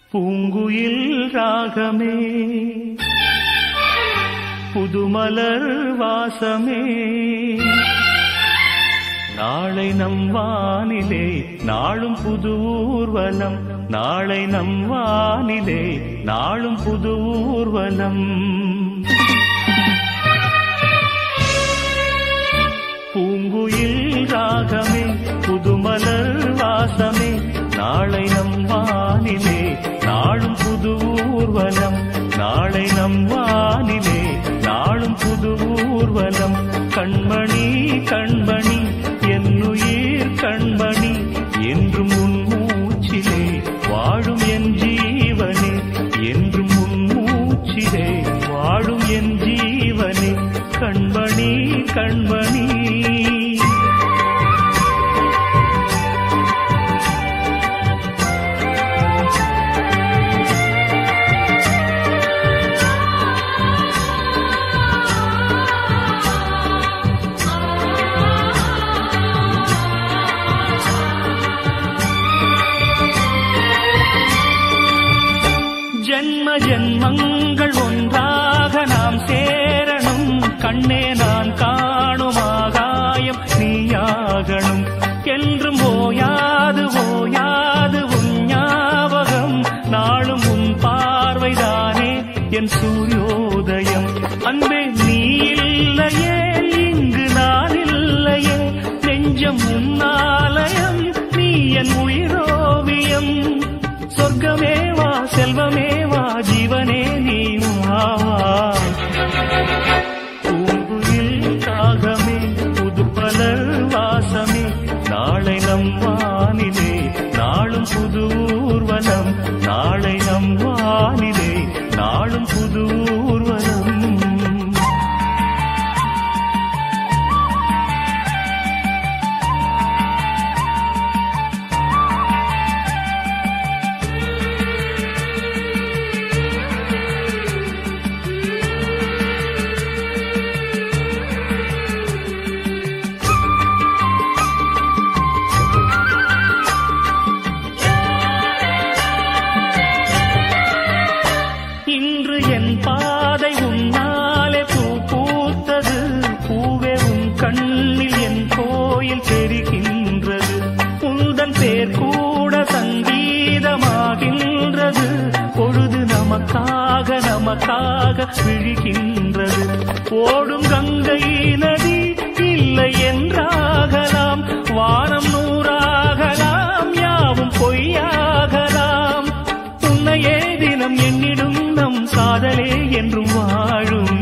பூங்குயில் ராகமே புதுமலர் வாசமே நாளை நம் வானிலே நாளும் புது ஊர்வலம் நாளை நம் வானிலே நாளும் புது ஊர்வலம் பூங்குயில் ராகமே புதுமலர் வாசமே நாளை நம் வானிலே நாளும் புது ஊர்வலம் நாளை நம் வானிலே நாளும் புது ஊர்வலம் கண்மணி கண்மணி என்னுயிர் கண்மணி என்றும் உன் மூச்சிலே வாழும் என் ஜீவனே என்றும் உன் மூச்சிலே வாழும் என் ஜீவனே கண்மணி கண்மணி ஜென்ம ஜென்மங்கள் ஒன்றாக நாம் சேரணும் கண்ணே நான் காணும் ஆகாயம் நீயாகணும் என்றும் ஓயாது ஓயாது உன் ஞாபகம் நாளும் உன் பார்வைதானே என் சூரியோதயம் அன்பே நீ இல்லையே இங்கு நான் இல்லையே நெஞ்சம் உன்னாலயம் நீ என் உயிரோவியம் சொர்க்கமே வா செல்வமே வா ஜீவனே நீ வா பூங்குயில் காகமே புதுப்பலர் வாசமே நாளை நம் வானிலே நாளும் புது ஊர்வலம் நாளை நம் வானிலே நாளும் புது ஊர்வலம் இன்று என் பாதை உன்னாலே பூ பூத்தது பூவே உன் கண்ணில் என் கோயில் தெரிகின்றது உந்தன் பேர் கூட சங்கீதமாகின்றது பொழுது நமக்காக நமக்காக விழிகின்றது ஓடும் கங்கை நதி இல்லை என்றாகலாம் வானம் நூறாகலாம் யாவும் பொய்யாகலாம் உன்னையே தினம் எண்ணிடும் நம் காதலே என்றும் வாழும்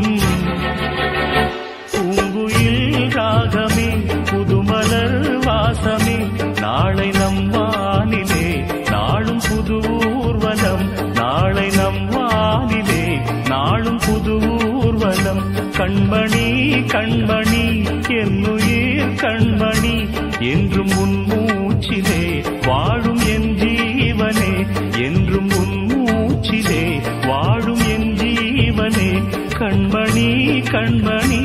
பூங்குயில் ராகமே புதுமலர் வாசமே நாளை நம் வானிலே நாளும் புது ஊர்வலம் நாளை நம் வானிலே நாளும் புது ஊர்வலம் கண்மணி கண்மணி என்னுயிர் கண்மணி என்றும் உன் மூச்சிலே வாழும் என் ஜீவனே என்றும் உன் மூச்சிலே வாழும் என் ஜீவனே கண்மணி கண்மணி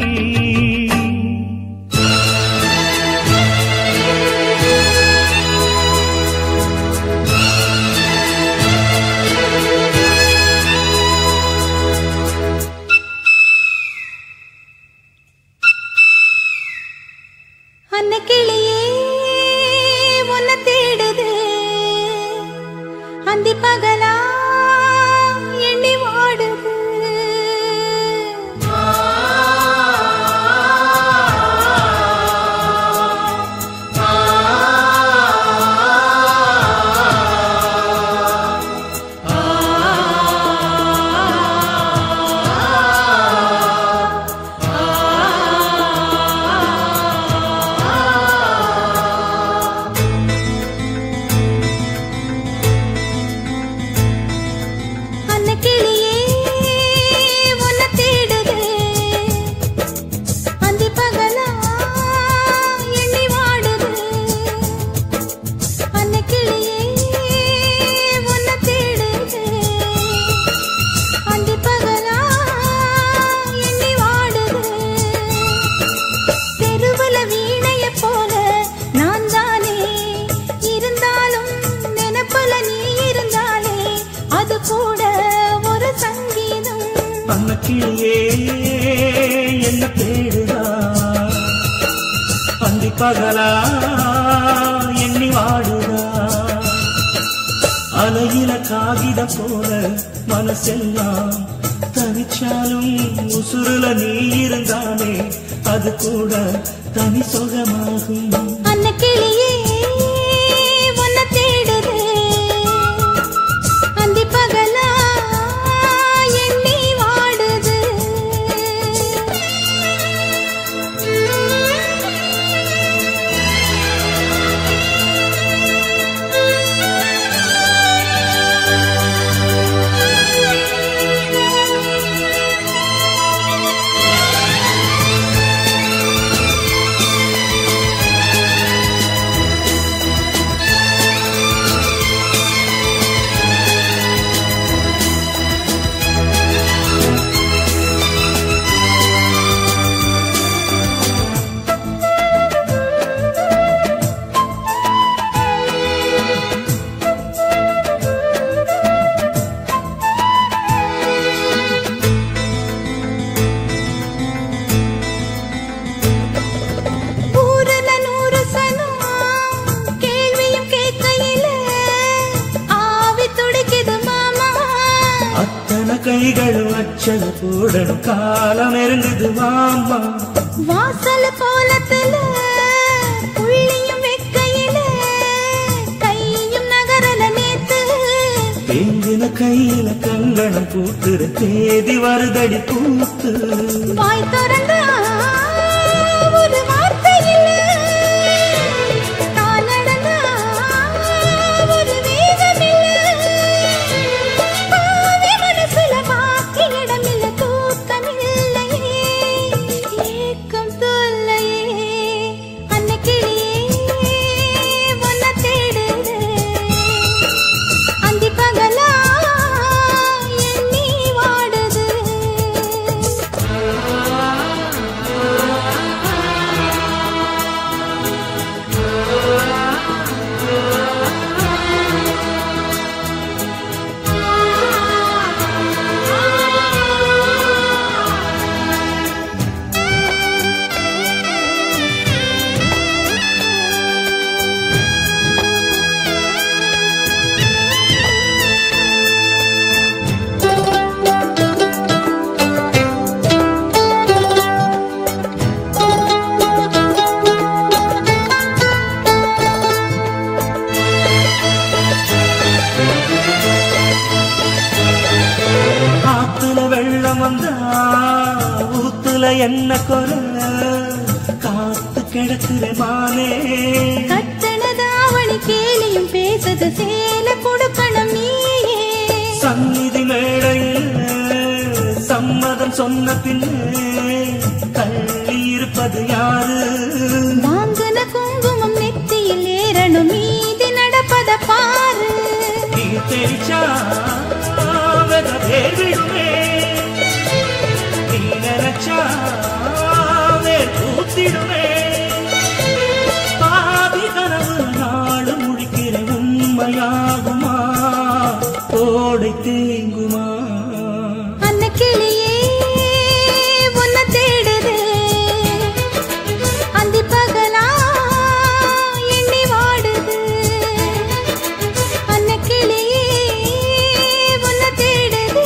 அன்ன கிளியே உன்னை தேடுது அந்தி பகலா எண்ணி வாடுது அது கூட ஒரு சங்கீதம் அன்னக்கிளியே என்ன தேடுதா பந்தி பகலா எண்ணி வாடுதா அலையில காகிதம் போல மனசெல்லாம் தனிச்சாலும் உசுருல நீ இருந்தாலே அது கூட தனி சுகமாகும் அன்னக்கிளியே உன்னை தேடுது அந்தி பகலா எண்ணி வாடுது ஊருல நூறு சனம் கேள்வியும் கேட்கையில ஆவி துடிக்குது மாமா அத்தனை கைகளும் அச்சது போடணும் காலம் நெருங்குது மாமா வாசல் கோலத்துல புள்ளியும் வெக்கையில கையும் நகரல நேத்து தேங்கின கையில கங்கணம் பூத்துற தேதி வருதடி பூத்து வாய் திறந்தா ஒரு வார்த்தை இல்ல கால் நடந்தா ஒரு வேகம் இல்ல பாவி மனசுல பாக்கி இடமில்ல தூக்கமில்லையே ஏக்கம் தொல்லையே அன்னைக்கிளியே உன்னை தேடுது அந்தி பகலா எண்ணி வாடுது ஆத்துல வெள்ளம் வந்தா ஊத்துல என்ன குறை காத்து கிடக்குற மானே கட்டணது அவனி கேலியும் பேசுது சேல கொடுக்கணும் நீயே சந்நிதி மேடையில் சம்மதம் சொன்ன பின்னே தள்ளி இருப்பது யாரு வாங்குன குங்குமம் நெத்தியில் ஏறணும் மீதி நடப்பத பாரு நீ தெரிச்சா வெத வேர் விடுமே நீ நினைச்சா வேர் பூத்திடுமே பாதி கனவு நாடு முடிக்கிற உண்மையாகுமா ஓடை தேங்குமா அன்னக்கிளியே உன்னை தேடுது அந்தி பகலா எண்ணி வாடுது அன்னக்கிளியே உன்னை தேடுது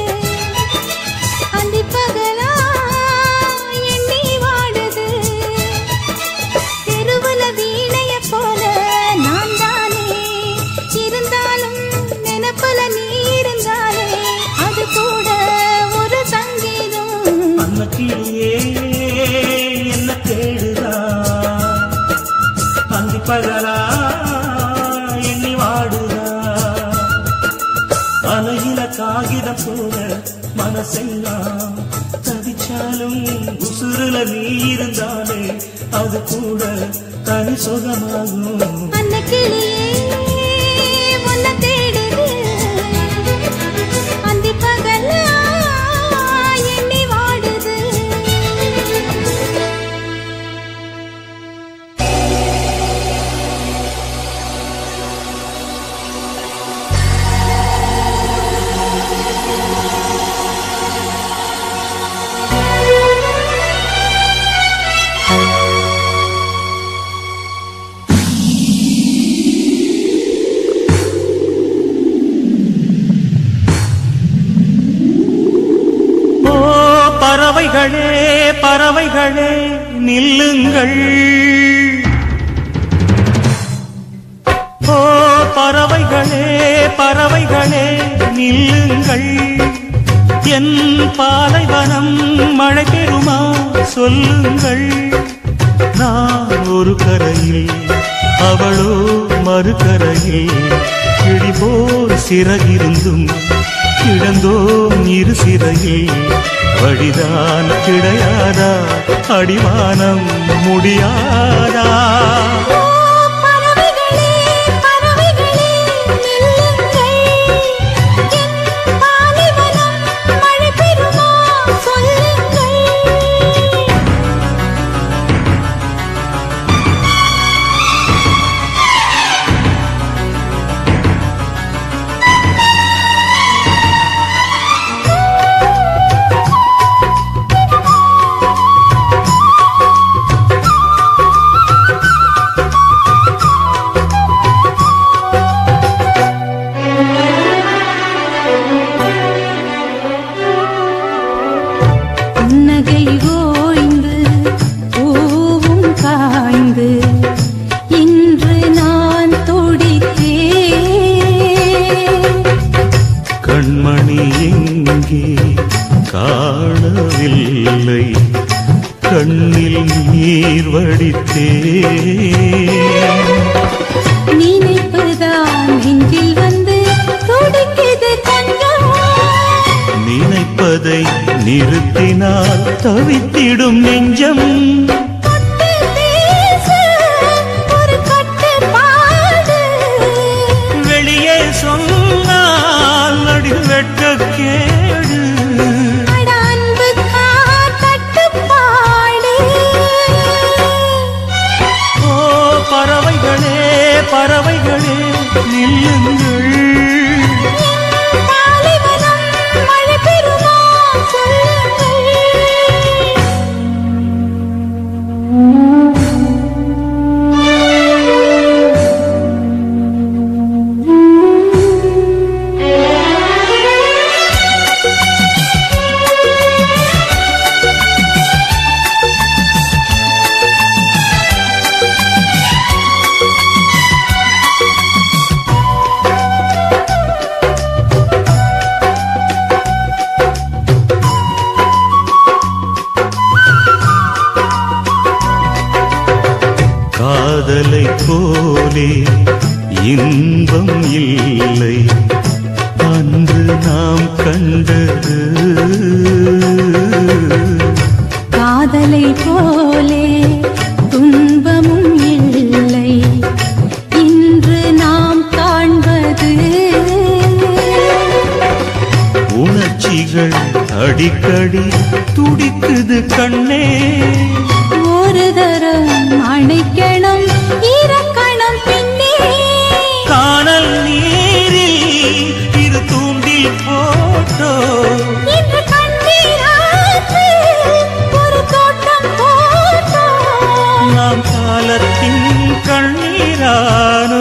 அந்தி பகலா எண்ணி வாடுது தெருவுல வீணைய போல நான் தானே இருந்தாலும் நினப்புல நீ இருந்தாலே அது கூட ஒரு சங்கீதம் அன்னக்கிளியே என்ன தேடுதா அந்தி பகலா எண்ணி வாடுதா அலையில காகிதம் போல மனசெல்லாம் தவிச்சாலும் உசுருல நீ இருந்தாலே அது கூட தனி சுகமாகும் அன்னக்கிளியே உன்னை தேடுது அந்தி பகலா எண்ணி வாடுது ஆ பறவைகளே பறவைகளே நில்லுங்கள் ஓ பறவைகளே பறவைகளே நில்லுங்கள் என் பாலைவனம் மழை பெறுமா சொல்லுங்கள் நான் ஒரு கரையில் அவளோ மறுகரையில் கிழிபோர் சிறகிருந்தும் கிடந்தோம் இரு சிறையில் வழிதான் கிடையாதா அடிவானம் முடியாதா ஓ பறவைகளே பறவைகளே நில்லுங்கள் என் பாலைவனம் மழை பெறுமா சொல்லுங்கள் புன்னகை ஓய்ந்து பூவும் காய்ந்து இன்று நான் துடித்தேன் கண்மணி எங்கே காணவில்லை கண்ணில் நீர் வடித்தே நினைப்புதான் நெஞ்சில் வந்து துடிக்குது கொஞ்சம் நினைப்பதை நிறுத்தினால் தவித்திடும் நெஞ்சம் தொட்டு பேச ஒரு கட்டுப்பாடு வெளியே சொன்னால் அடி வெட்கக்கேடு அட அன்புக்கா கட்டுப்பாடு ஓ பறவைகளே பறவைகளே நில்லுங்கள் பாலைவனம் மழை பெறுமா சொல்லுங்கள் காதலை போலே இன்பம் இல்லை அன்று நாம் கண்டது காதலை போலே துன்பமும் இல்லை இன்று நாம் காண்பது உணர்ச்சிகள் அடிக்கடி துடிக்குது கண்ணே ஒரு தரம் அணைக்கணும் இறக்கணும் பின்னே காணல் நீரில் இரு தூண்டில் போட்டோ இன்று கண்ணீராற்று ஒரு தோட்டம் போட்டோம் நாம் காலத்தின் கண்ணீரானோ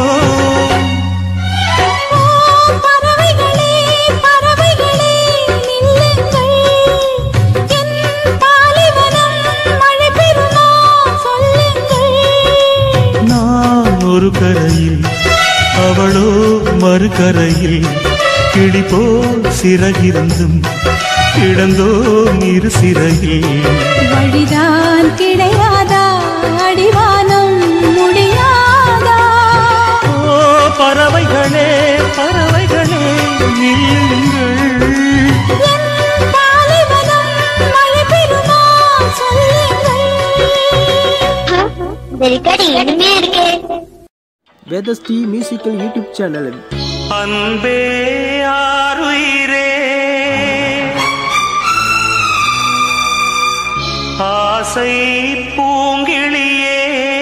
ஓ பறவைகளே பறவைகளே நில்லுங்கள் என் பாலைவனம் மழை பெறுமா சொல்லுங்கள் நான் ஒரு கரையில் அவளோ மறுகரையில் கிளிபோல் சிறகிருந்தும் கிடந்தோம் இரு சிறையில் வழிதான் கிடையாதா அடிவானம் முடியாதா ஓ பறவைகளே பறவைகளே நில்லுங்கள் என் பாலைவனம் மழை பெறுமா சொல்லுங்கள் வெறிக்கடி இனிமையா இருக்கே வேதஸ்ரீ மியூசிக்கல் யூடியூப் சேனல் அன்பே ஆருயிரே ஆசை பூங்கிழியே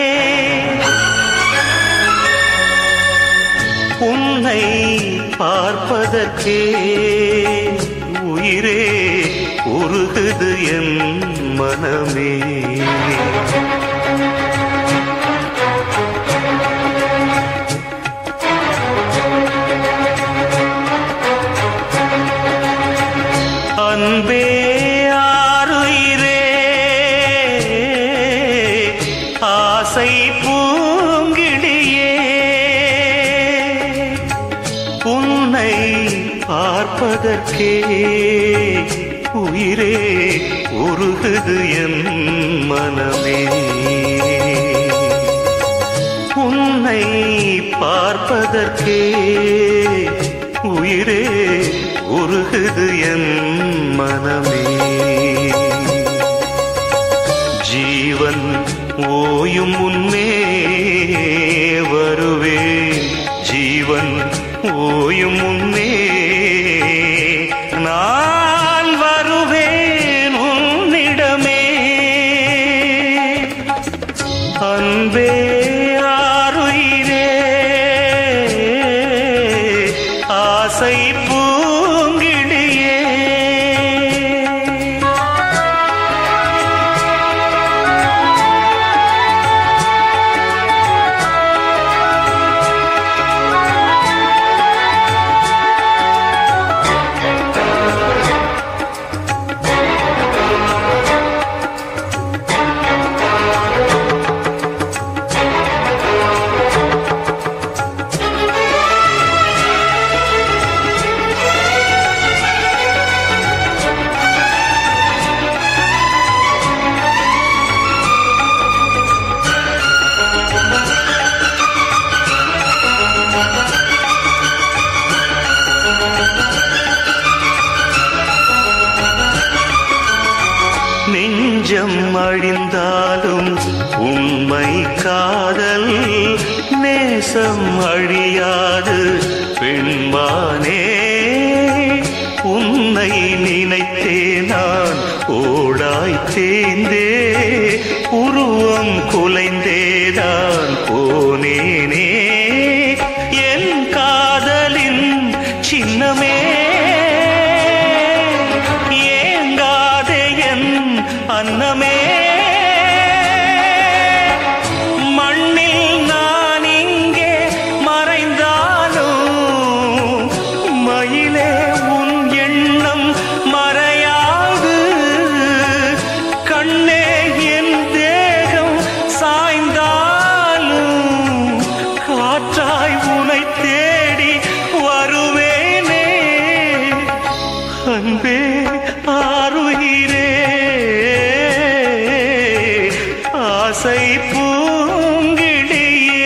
உன்னை பார்ப்பதற்கே உயிரே உருகுது என் மனமே அன்பே உன்னை பார்ப்பதற்கே உயிரே உருகுது என் மனமே உன்னை பார்ப்பதற்கே உயிரே உருகுது என் மனமே ஜீவன் ஓயும் முன்னே வருவேன் ஜீவன் ஓயும் முன்னே நான் வருவேன் உன்னிடமே அன்பே ஆருயிரே ஆசை பூங்கிடியே நெஞ்சம் அழிந்தாலும் உண்மை காதல் நேசம் அழியாது பெண்மானே உன்னை நினைத்தே நான் ஓடாய் தேய்ந்தே உருவம் குலைந்தேதான் போனேனே என் காதலின் சின்னமே ஏங்காதே என் அன்னமே மண்ணில் நான் இங்கே மறைந்தாலும் மயிலே உன் எண்ணம் மறையாது கண்ணே என் தேகம் சாய்ந்தாலும் காற்றாய் உனை தேடி வருவேனே அன்பே ஆருயிரே ஆசை பூங்கிடியே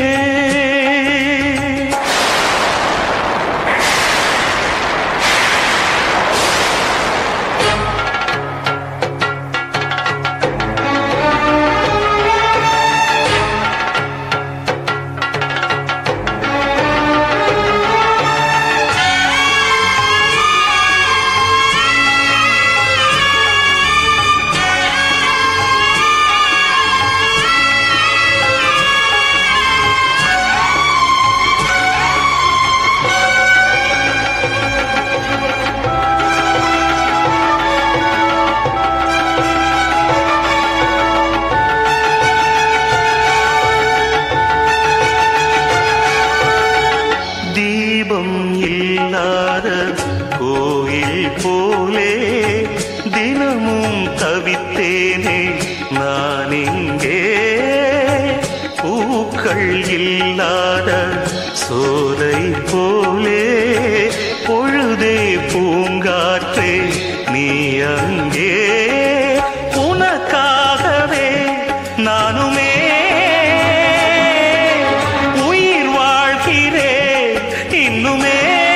தீபம் இல்லாத கோயில் போலே தினமும் தவித்தேனே நான் இங்கே பூக்கள் இல்லாத சோலை போலே பொழுதே பூங்காற்றே நீ அங்கே உனக்காகவே நானுமே உயிர் வாழ்கிறேன் இன்னுமே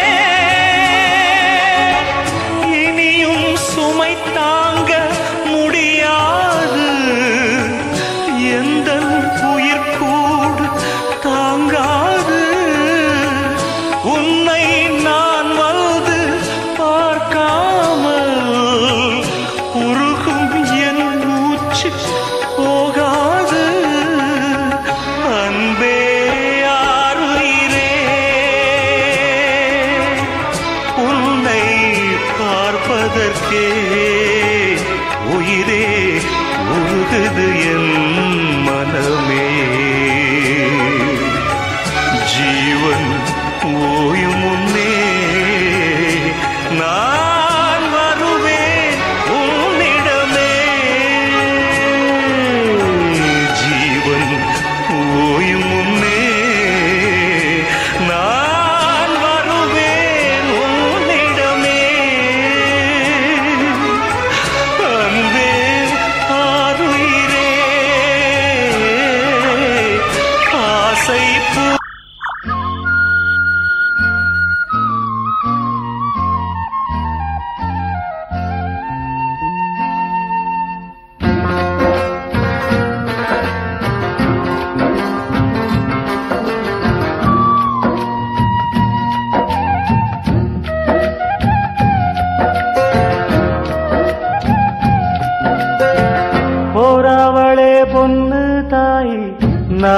இனியும் சுமை தாங்க முடியாது எந்த உயிர் கூடு தாங்காது உன்னை நான் வந்து பார்க்காமல் உருகும் என் மூச்சு போகாது அன்பே ஆருயிரே உன்னை பார்ப்பதற்கே உயிரே உருகுது என் மனமே ஜீவன் ஓயும் முன்னே நான் வருவேன் உன்னிடமே ஜீவன் ஓயும் முன்னே நான் வருவேன்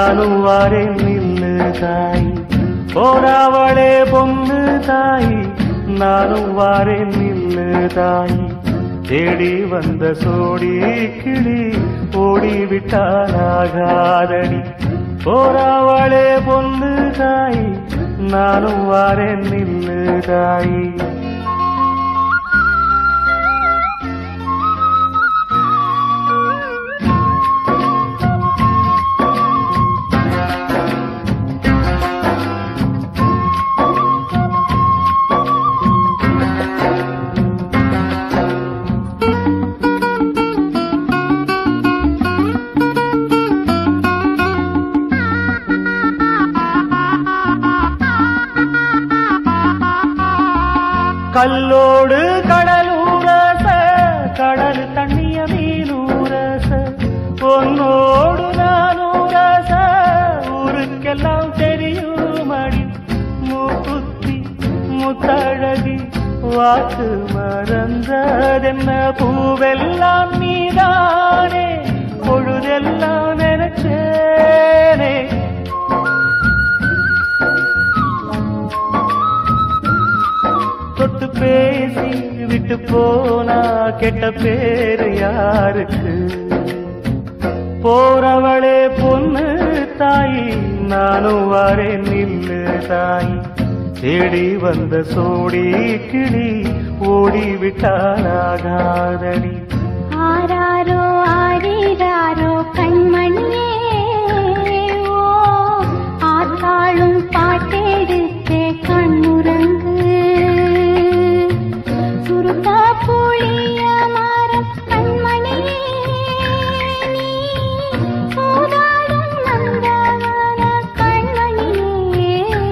நானும் வாரேன் நில்லு தாய் போராவளே பொண்ணு தாய் நானும் வாரேன் நில்லு தாய் தேடி வந்த சோடி கிளி ஓடிவிட்டாலாகாதடி போராவளே பொண்ணு தாய் நானும் வாரேன் நில்லு தாய் கல்லோடு கடலூரச கடல் தண்ணிய மீனூரச பொன்னோடு நானூரச ஊருக்கெல்லாம் தெரியுமடி மூக்குத்தி முத்தழகி வாக்கு மறந்ததென்ன பூவெல்லாம் நீதானே பொழுதெல்லாம் நினைச்சேனே தொட்டு பேசி விட்டு போனா கெட்ட பேரு யாருக்கு போறவளே பொண்ணு தாய் நானும் வரேன் நில்லு தாய் தேடி வந்த சோடி கிளி ஓடி விட்டாலாகாதடி ஆராரோ ஆரீராரோ கண்மணியே ஓ ஆத்தாளும் பாட்டெடுத்து கண்ணுறங்கு சுருக்கா புளிய மரம் கண்மணியே நீ சூதாடும் நந்தவன கண்மணியே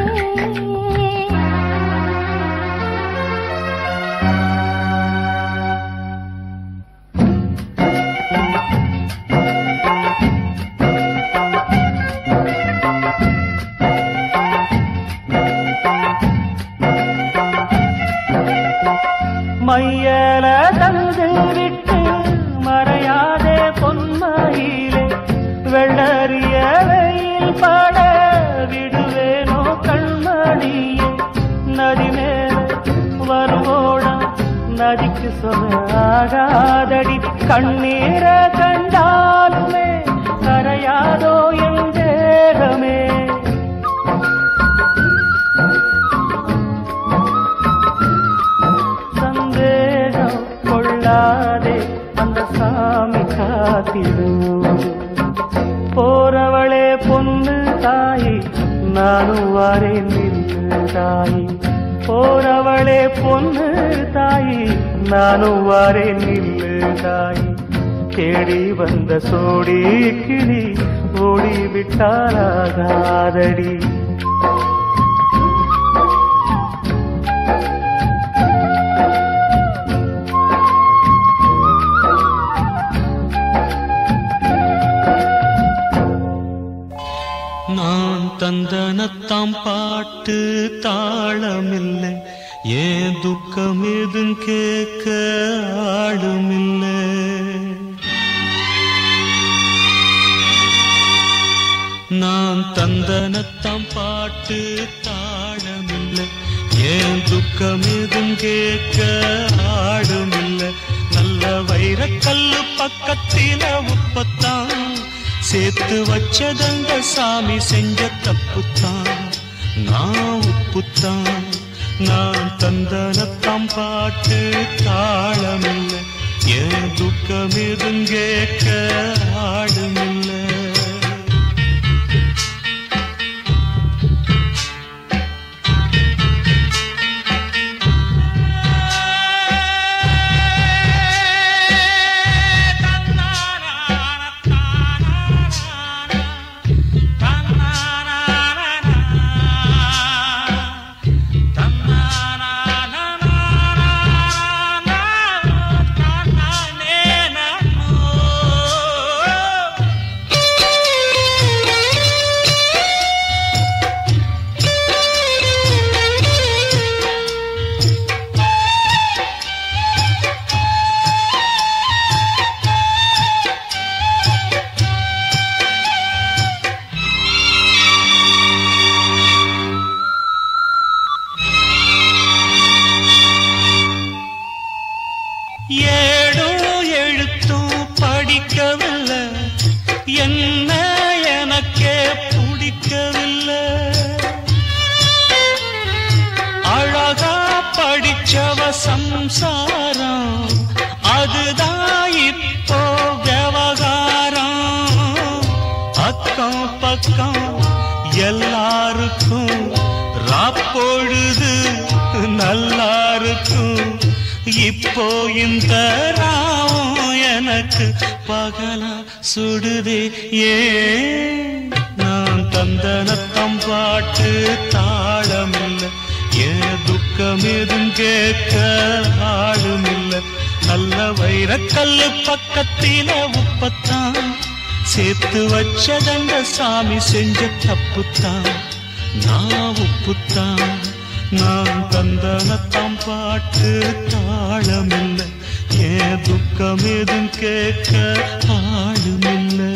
மையல தந்து விட்டு மறையாதே பொன்மையிலே வெள்ளறிய வெயில் பட விடுவேனோ கண்மணியே நதி மேல வருவோடம் நதிக்கு சொல்லாகாதடி கண்ணீர கண்டாலுமே கரையாதோ என் தேகமே சந்தேகம் கொள்ளாதே அந்த சாமி காத்திடும் போறவளே பொண்ணு தாய் நானும் வாரேன் நின்று தாய் போறவளே பொண்ணு தாய் நானும் வாரேன் நின்று தாய் தேடி வந்த சோடி கிளி ஓடி விட்டாலாகாதடி நான் தந்தனத்தாம் பாட்டு தாளமில்லை ஏன் துக்கம் எதும் கேட்க ஆளுமில்லை நான் தந்தனத்தாம் பாட்டு தாளமில்லை ஏன் துக்கம் எதும் கேட்க ஆளுமில்லை நல்ல வைரக்கல்லு பக்கத்தில உப்பத்தான் சேர்த்து வச்சதங்க சாமி செஞ்ச தப்புத்தான் நான் உப்புத்தான் நான் தந்தனத்தாம் பாட்டு தாளமில்லை ஏன் துக்கம் எதும் கேட்க ஆளுமில்லை என்ன எனக்கே பிடிக்கவில்லை அழகா படிச்சவ சம்சாரம் அதுதான் இப்போ விவகாரம் அக்கம் பக்கம் எல்லாருக்கும் ராப்பொழுது நல்லா இருக்கும் இப்போ இந்த ராவும் எனக்கு பகலா சுடுதே ஏன் நான் தந்தனத்தம் பாட்டு தாளமில்லை ஏன் துக்கம் எதும் கேட்க ஆளுமில்லை நல்ல வைரக்கல்லு பக்கத்தில உப்பத்தான் சேர்த்து வச்சதங்க சாமி செஞ்ச தப்புத்தான் நான் உப்புத்தான் நான் தந்தனத்தாம் பாட்டு தாளமில்லை ஏன் துக்கம் எதும் கேட்க ஆளுமில்லை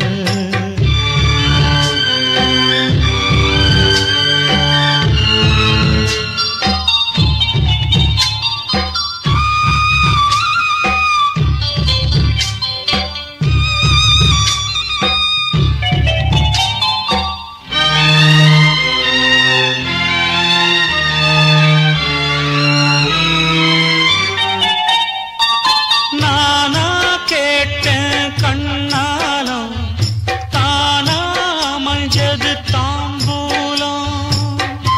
நானா கேட்டேன் கண்ணாலம் தானா அமைஞ்சது தாம்பூலம்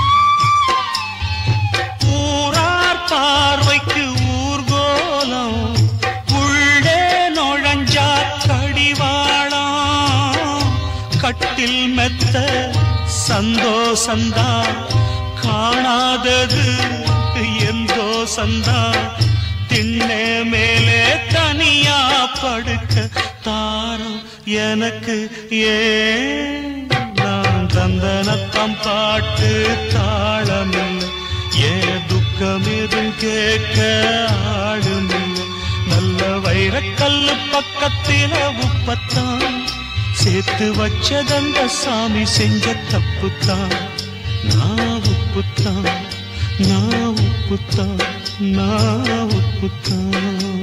ஊரார் பார்வைக்கு ஊர்கோலம் உள்ளே நுழைஞ்சா கடிவாளம் கட்டில் மெத்த சந்தோஷந்தா காணாதது எந்தோ சந்தா திண்ணே மேலே தனியா படுக்க தாரம் எனக்கு ஏன் நான் தந்தனத்தம் பாட்டு தாளமில்லை ஏன் துக்கம் எதும் கேட்க ஆளுமில்லை நல்ல வைரக்கல்லு பக்கத்தில உப்பத்தான் சேர்த்து வச்சதந்த சாமி செஞ்ச தப்புத்தான் நான் உப்புத்தான் நான் உப்புத்தான் நான் உப்புத்தான்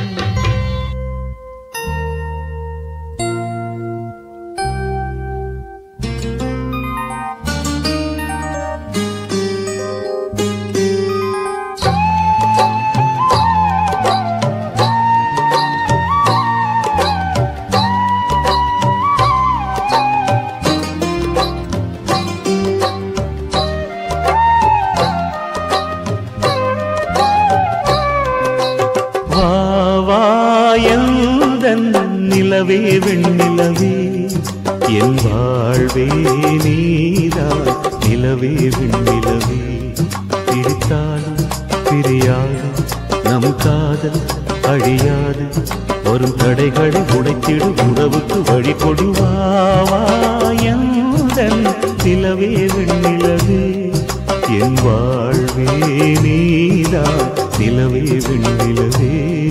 வா வா எந்தன் நிலவே வெண்ணிலவே என் வாழ்வே நீதான் நிலவே வெண்ணிலவே பிரித்தாலும் பிரியாது நம் காதல் அழியாது வரும் தடைகளை உடைத்திடு உறவுக்கு வழி கொடுவாவா எந்தன் நிலவே வெண்ணிலவே என் வாழ்வே நீதான் நிலவே வெண்ணிலவே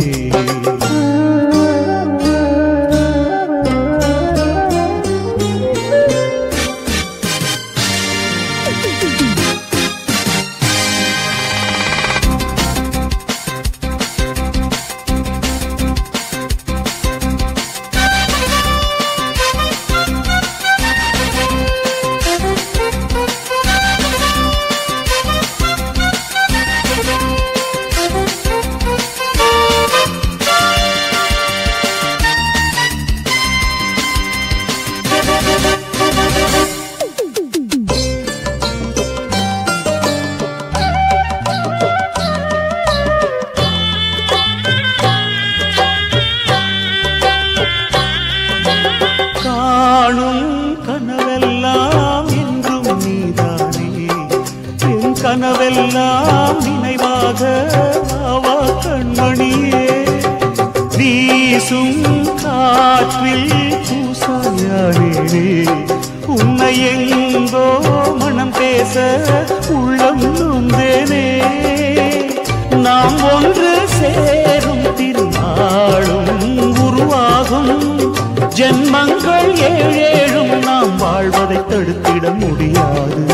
காணும் கனவெல்லாம் என்றும் நீதானே என் கனவெல்லாம் நினைவாக ஆவா கண்மணியே வீசும் காற்றில் பூசாயானே உன்னை எங்கோ மனம் பேச உள்ளம் நொந்தேனே நாம் ஒன்று சேரும் திருநாளும் உருவாகும் ஜென்மங்கள் ஏழேழும் நாம் வாழ்வதை தடுத்திட முடியாது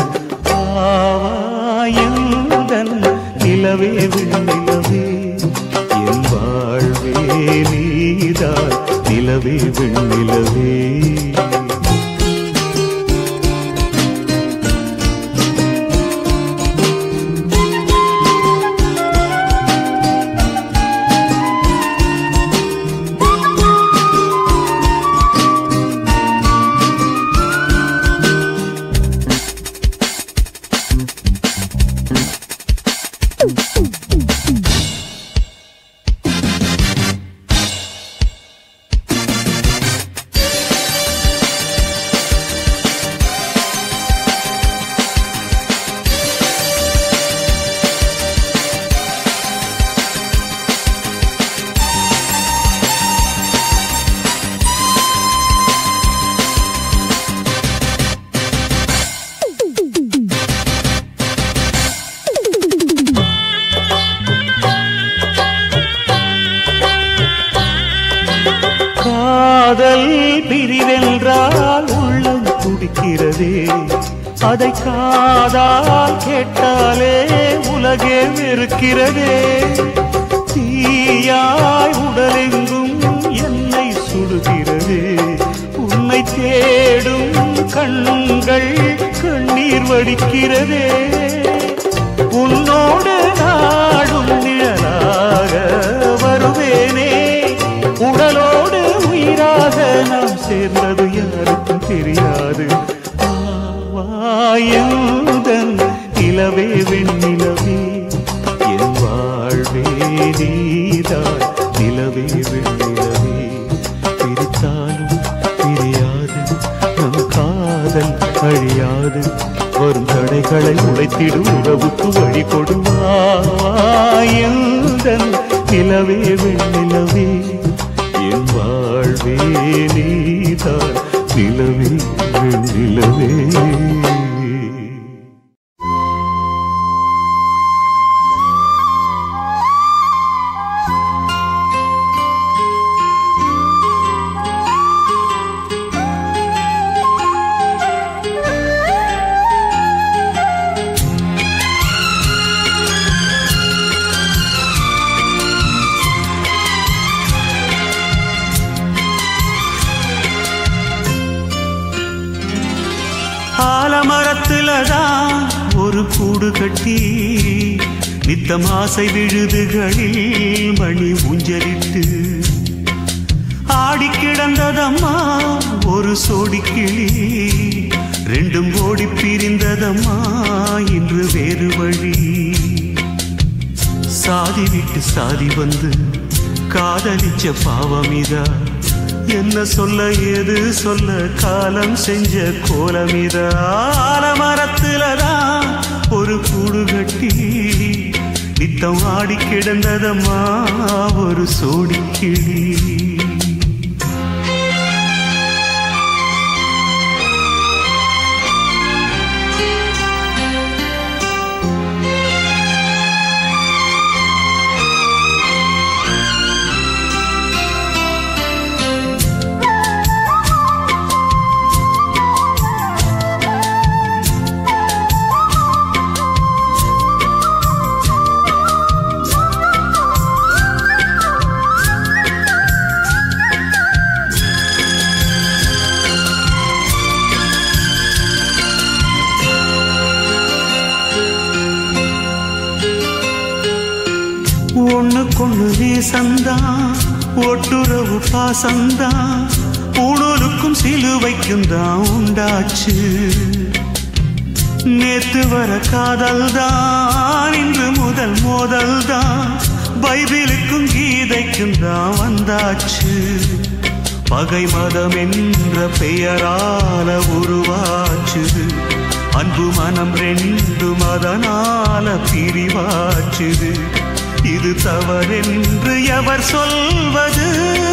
ஆவாயந்தன் நிலவே விண்ணிலவே என் வாழ்வே நீதான் நிலவே விண்ணிலவே காதல் பிரிவென்றால் உள்ளம் துடிக்கிறதே அதை காதால் கேட்டாலே உலகே வெறுக்கிறதே தீயாய் உடலெங்கும் என்னை சுடுகிறதே உன்னை தேடும் கண்கள் கண்ணீர் வடிக்கிறதே உன்னோடு நாடும் நிழலாக வருவேனே உடலோடு உயிராக நாம் சேர்ந்தது யாருக்கும் தெரியாது வாயுதன் நிலவே வெண்ணிலவே என் வாழ்வே நீதான் நிலவே வெண்ணிலவே பிரித்தாலும் பிரியாது நம் காதல் அழியாது வரும் தடைகளை உடைத்திடும் உறவுக்கு வழி கொடுவாயந்தன் நிலவே வெண்ணிலவே என் வாழ்வே நீதான் நிலவே வெண்ணிலவே ஆலமரத்துலதான் ஒரு கூடு கட்டி நித்தம் ஆசை விழுதுகளில் மணி ஊஞ்சலிட்டு ஆடி கிடந்ததம்மா ஒரு சோடி கிளி ரெண்டும் ஓடி பிரிந்ததம்மா இன்று வேறு வழி சாதி விட்டு சாதி வந்து காதலிச்ச பாவமிதா என்ன சொல்ல ஏது சொல்ல காலம் செஞ்ச கோலமிதா ஆலமரத்துலதான் ஒரு கூடு கட்டி நித்தம் ஆடி கிடந்ததம்மா ஒரு சோடி கிளி ஒண்ணுக்கொண்ணு நேசந்தான் ஒட்டுறவு பாசந்தான் உணருக்கும் சிலுவைக்கும் தான் உண்டாச்சு நேத்து வர காதல் தான் இன்று முதல் மோதல் தான் பைபிளுக்கும் கீதைக்கும் தான் வந்தாச்சு பகை மதம் என்ற பெயரால உருவாச்சு அன்பு மனம் ரெண்டும் அதனால பிரிவாச்சுது இது தவறென்று எவர் சொல்வது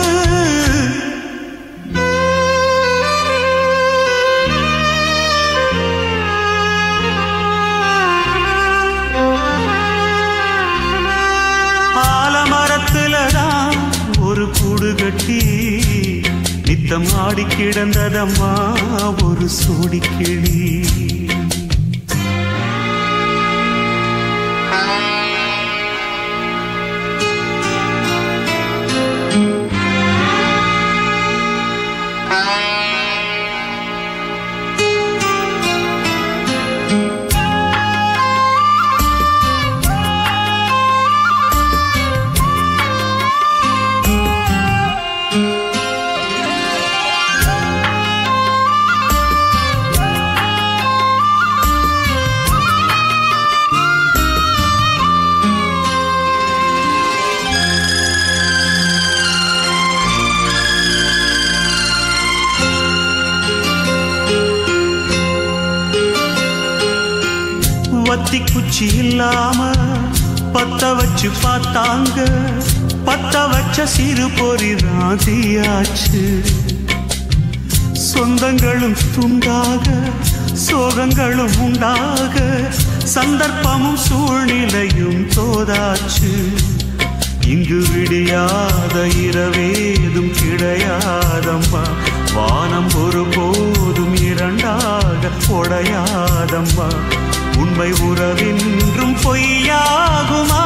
ஆலமரத்துலதான் ஒரு கூடு கட்டி நித்தம் ஆடி கிடந்ததம்மா ஒரு சோடி கிளி வத்தி குச்சி இல்லாம பத்த வச்சு பார்த்தாங்க பத்த வச்ச சிறு பொறி ராதியாச்சு சொந்தங்களும் துண்டாக சோகங்களும் உண்டாக சந்தர்ப்பமும் சூழ்நிலையும் தோதாச்சு இங்கு விடியாத இரவேதும் கிடையாதம்மா வானம் ஒருபோதும் இரண்டாக உடையாதம்மா உண்மை உறவின்றும் பொய்யாகுமா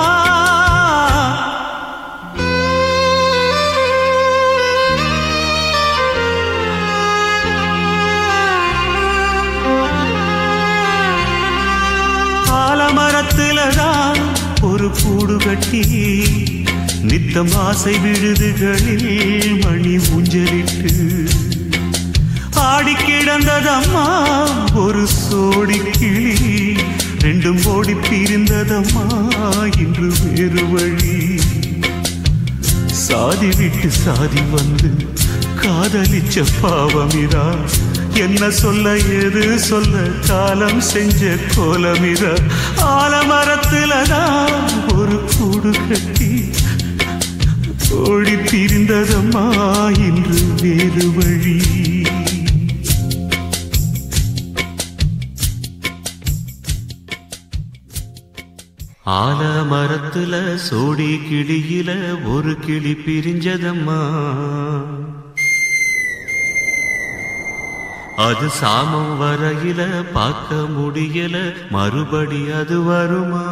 ஆலமரத்துலதான் ஒரு கூடு கட்டி நித்தம் ஆசை விழுதுகளில் மணி ஊஞ்சலிட்டு ஆடி கிடந்ததம்மா ஒரு சோடி கிளி ரெண்டும் ஓடி பிரிந்ததம்மா இன்று வேறு வழி சாதி விட்டு சாதி வந்து காதலிச்ச பாவமிரா என்ன சொல்ல எது சொல்ல காலம் செஞ்ச கோலமிரா ஆலமரத்துலதான் ஒரு கூடு கட்டி ஓடி பிரிந்ததம்மா இன்று வேறு வழி ஆலமரத்துல சோடி கிளியில ஒரு கிளி பிரிஞ்சதம்மா அது சாமம் வரையில பார்க்க முடியல மறுபடி அது வருமா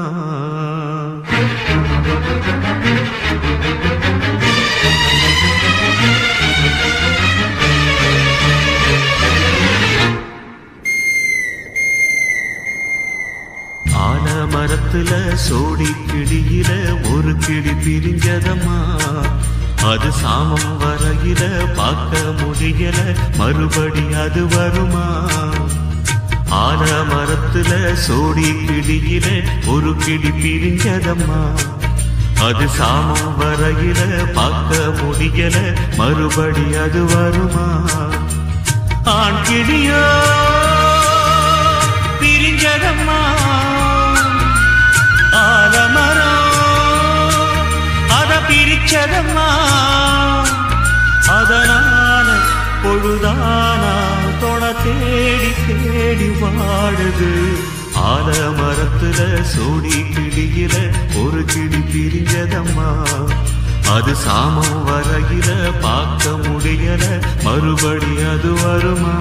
ஆலமரத்துல சோடி கிளியில ஒரு கிளி பிரிஞ்சதம்மா அது சாமம் வரையில பார்க்க முடியல மறுபடி அது வருமா ஆலமரத்துல சோடி கிளியில ஒரு கிளி பிரிஞ்சதம்மா அது சாமம் வரையில பார்க்க முடியல மறுபடி அது வருமா ஆண் கிளியோ பிரிஞ்சதம்மா ஆலமரம் அத பிரிச்சதம்மா அதனால பொழுதானா தொண தேடி தேடி வாடுது ஆலமரத்துல சோடி கிளியில ஒரு கிளி பிரிஞ்சதம்மா அது சாமம் வரையில பார்க்க முடியல மறுபடி அது வருமா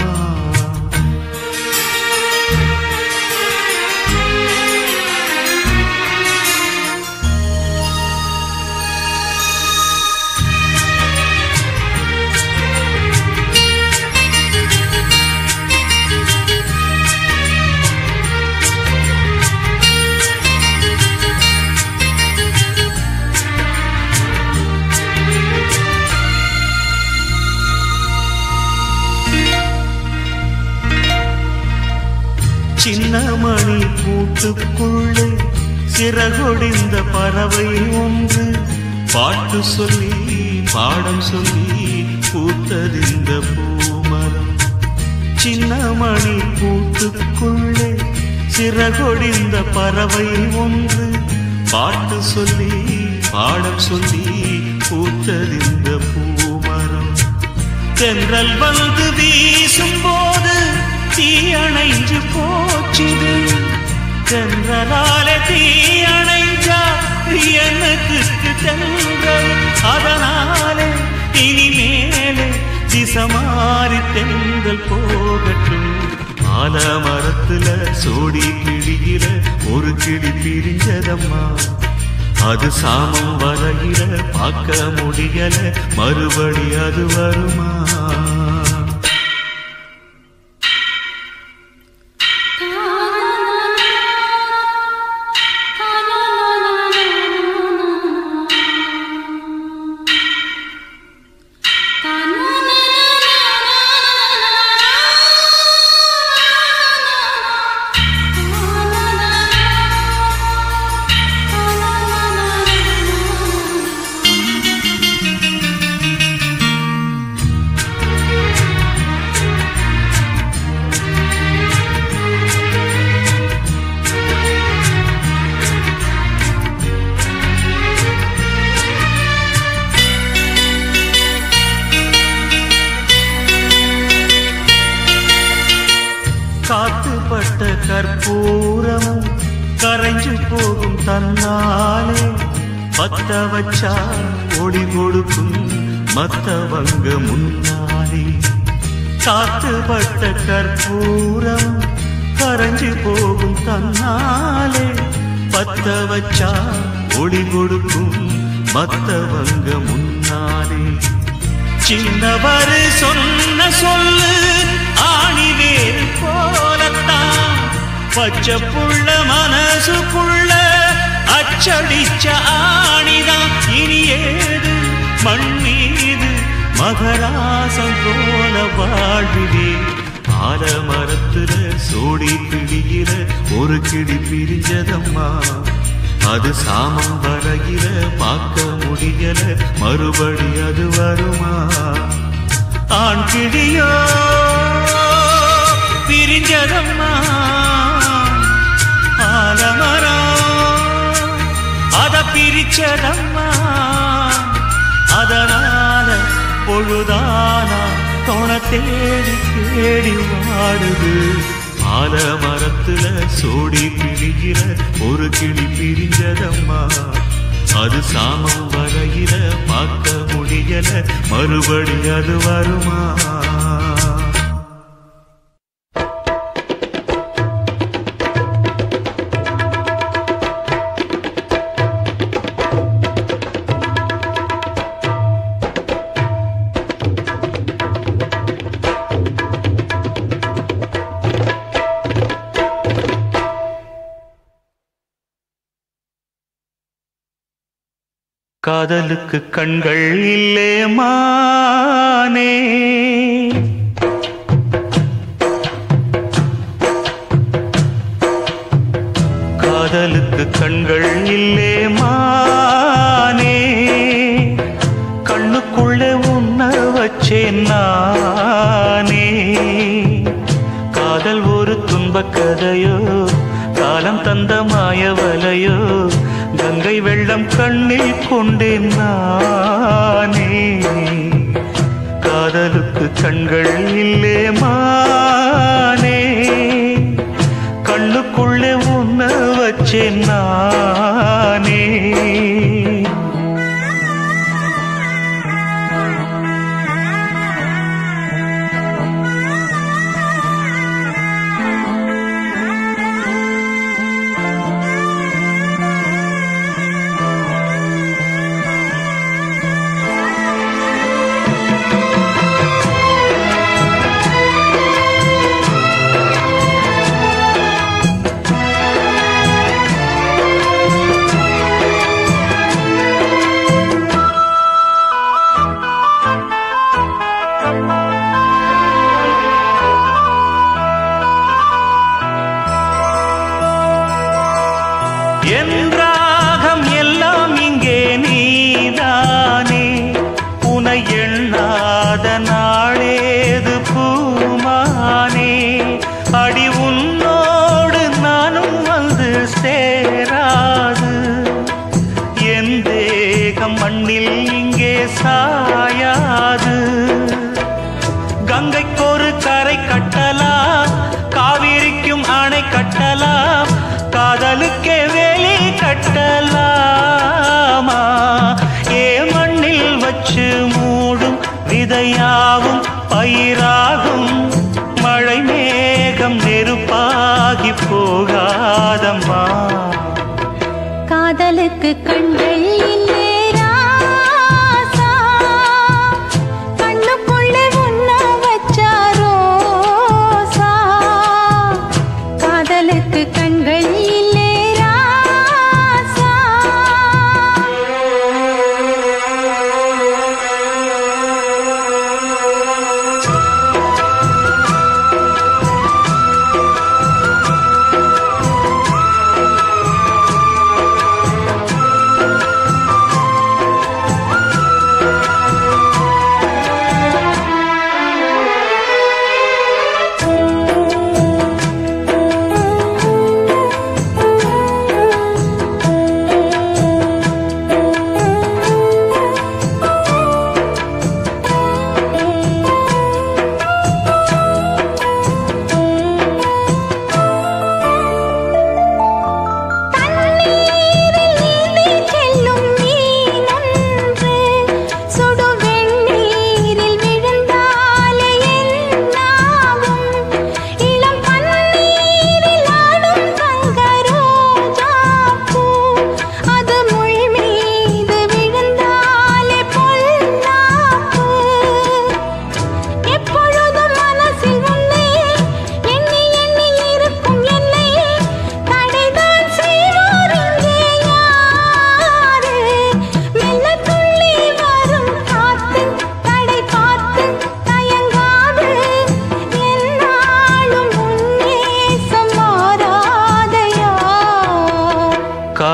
சின்ன மணி கூட்டுக்குள்ளே சிறகொடிந்த பறவை ஒன்று பாட்டு சொல்லி பாடம் சொல்லி பூத்ததிந்த பூமரம் சின்ன மணி கூட்டுக்குள்ளே சிறகொடிந்த பறவை ஒன்று பாட்டு சொல்லி பாடம் சொல்லி பூத்ததிந்த பூமரம் தென்றல் வந்து வீசும் போது தீயணைஞ்சு போச்சுது தென்றலால தீயணைஞ்சா எனக்கு தென்றல் அதனாலே இனிமேலே திசமாறி தென்றல் போகட்டும் ஆலமரத்துல சோடி கிளியில ஒரு கிளி பிரிஞ்சதம்மா அது சாமம் வரையில பார்க்க முடியல மறுபடி அது வருமா காத்துப்பட்ட கற்பூரமும் கரைஞ்சு போகும் தன்னாலே பத்த வச்சா ஒளி கொடுக்கும் மத்தவங்க முன்னாலே காத்துப்பட்ட கற்பூரம் கரைஞ்சு போகும் தன்னாலே பத்த வச்சா ஒளி கொடுக்கும் மத்தவங்க முன்னாலே சின்னவர் சொன்ன சொல்லு ஆணிவேர் போலத்தான் பச்சை புள்ள மனசுக்குள்ள அச்சடிச்ச ஆணிதான் இனி ஏது மண் மீது மகராசம் போல வாழ்விலே ஆலமரத்துல சோடி பிடிகிற ஒரு கிளி பிரிஞ்சதம்மா அது சாமம் வரையில பார்க்க முடியல மறுபடி அது வருமா ஆண் கிளியோ பிரிஞ்சதம்மா ஆலமரம் அத பிரிச்சதம்மா அதனால பொழுதானா தொண தேடி தேடி வாடுது ஆலமரத்துல சோடி பிரிகிற ஒரு கிளி பிரிஞ்சதம்மா அது சாமம் வரையில பார்க்க முடியல மறுபடி அது வருமா காதலுக்கு கண்கள் இல்லே மானே காதலுக்கு கண்கள் இல்லே மானே கண்ணுக்குள்ளே உன்ன வச்சேன் நானே காதல் ஒரு துன்பக் கதையோ காலம் தந்த மாயவலையோ கங்கை வெள்ளம் கண்ணில் கொண்டேன் நானே காதலுக்கு கண்கள் இல்லே மானே கண்ணுக்குள்ளே உன்ன வச்சேன் நானே என் ராகம் எல்லாம் இங்கே நீதானே உனை எண்ணாத நாளேது பூமானே அடி உன்னோடு நானும் வந்து சேராது என் தேகம் மண்ணில் இங்கே சாயாது கங்கைக்கு ஒரு கரை கட்டலாம் காவிரிக்கும் அணை கட்டலாம் காதலுக்கே வேலி கட்டலாமா ஏ மண்ணில் வச்சு மூடும் விதையாவும் பயிராகும் மழை மேகம் நெருப்பாகி போகாதம்மா காதலுக்கு கண்கள் இல்லே ராசா கண்ணுக்குள்ளே உன்ன வச்சா ரோசா காதலுக்கு கண்கள் இல்லே ராசா காதலுக்கு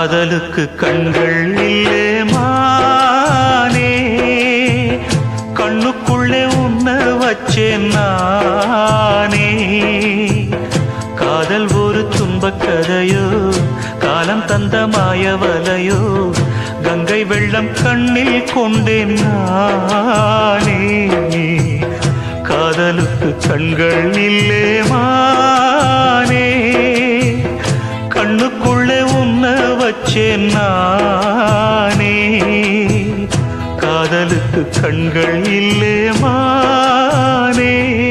காதலுக்கு கண்கள் இல்லே மானே கண்ணுக்குள்ளே உன்ன வச்சேன் நானே காதல் ஒரு துன்பக் கதையோ காலம் தந்த மாயவலையோ கங்கை வெள்ளம் கண்ணில் கொண்டேன் நானே காதலுக்கு கண்கள் இல்லே மானே கண்ணுக்குள்ளே உன்ன வச்சேன் நானே காதலுக்கு கண்கள் இல்லே மானே